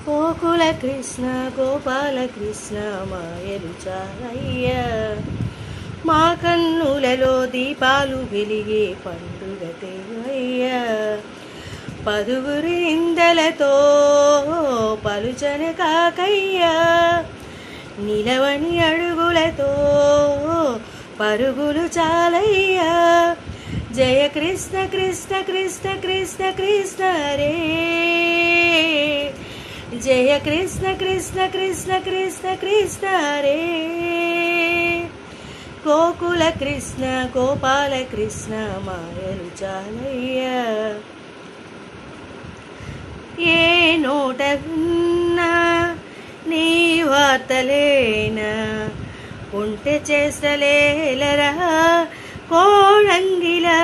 గోకుల కృష్ణ గోపాల కృష్ణ మాయలు చాలయ్యా మా కన్నులలో దీపాలు వెలిగే పండుగ తేవయ్యా పదుగురి ఇందలతో పలుచన కాకయ్యా నిలవని అడుగులతో పరుగులు చాలయ్యా జయ కృష్ణ కృష్ణ కృష్ణ కృష్ణ కృష్ణ రే జయ కృష్ణ కృష్ణ కృష్ణ కృష్ణ కృష్ణ రే గోకుల కృష్ణ గోపాల కృష్ణ మాయలు చాలయ్యా ఏ నోట విన్నా నీ వార్తలేనా ఉంటే చేస్తలేలరా కోళంగిలా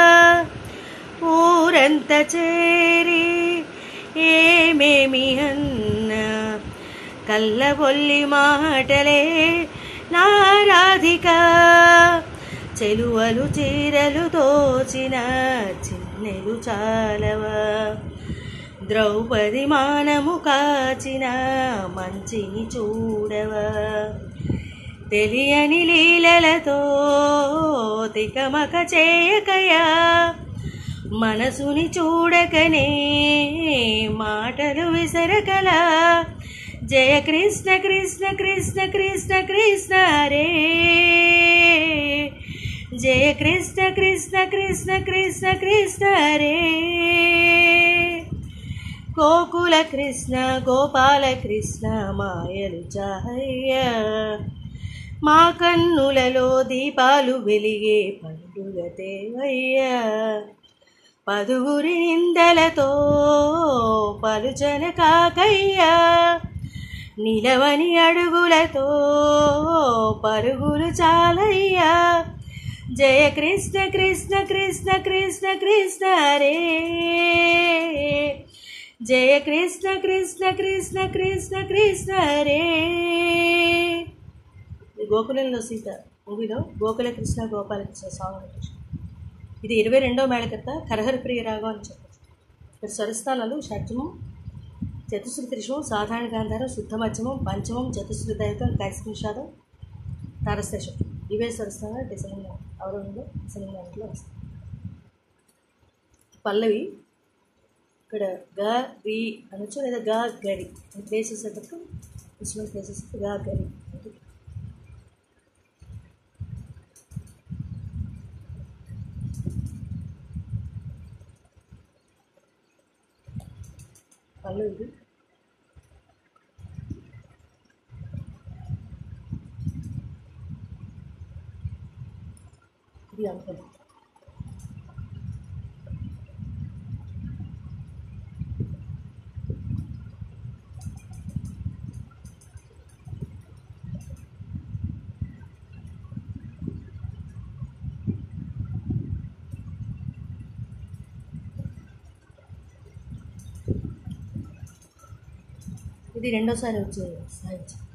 ఊరంతా చేరి ఏమేమి అన్నా కళ్ళబొల్లి మాటలే నారాధిక చెలువలు చీరలు దోచిన చిన్నెలు చాలవా ద్రౌపది మానము కాచిన మంచిని చూడవా తెలియని లీలలతో తికమక చేయకయా మనసుని చూడకనే మాటలు విసరకలా జయ కృష్ణ కృష్ణ కృష్ణ కృష్ణ కృష్ణ రే జయ కృష్ణ కృష్ణ కృష్ణ కృష్ణ కృష్ణ రే గోకుల కృష్ణ గోపాల కృష్ణ మాయలు చాహయ్యా మా కన్నులలో దీపాలు వెలిగే పండుగ తేవయ్యా పదుగురి నిందలతో పలుచన కాకయ్యా నిలవని అడుగులతో పరుగులు చాలయ్యా జయ కృష్ణ కృష్ణ కృష్ణ కృష్ణ కృష్ణ రే జయ కృష్ణ కృష్ణ కృష్ణ కృష్ణ కృష్ణ రే ఇది గోకులంలో సీత మూవీలో గోకుల కృష్ణ గోపాల కృష్ణ సాంగ్ ఉంటుంది. ఇది ఇరవై రెండో మేళకర్త కరహర ప్రియ రాగం అని చెప్పచ్చు ఇక్కడ స్వరస్థానాలు షడ్జమం చతుశ్రుతి త్రిశమం సాధారణ గాంధారం శుద్ధ మధ్యమం పంచమం చతుశ్రుతి దైతం కైస్కంషాదం తారశేషం ఇవే స్వరస్థానాలు డిసలింగ అవరోహంలో డిసలింగంలో వస్తాయి పల్లవి ఇక్కడ గా వి అనొచ్చు లేదా గా గరి ప్లేస్ చేసేటప్పుడు ఇన్స్ట్రుమెంట్ ప్లేస్ చేసేటప్పుడు గా గరి అంటే పల్లవి ఇది ఇది అంకం ఇది రెండోసారి వచ్చే సాహిత్యం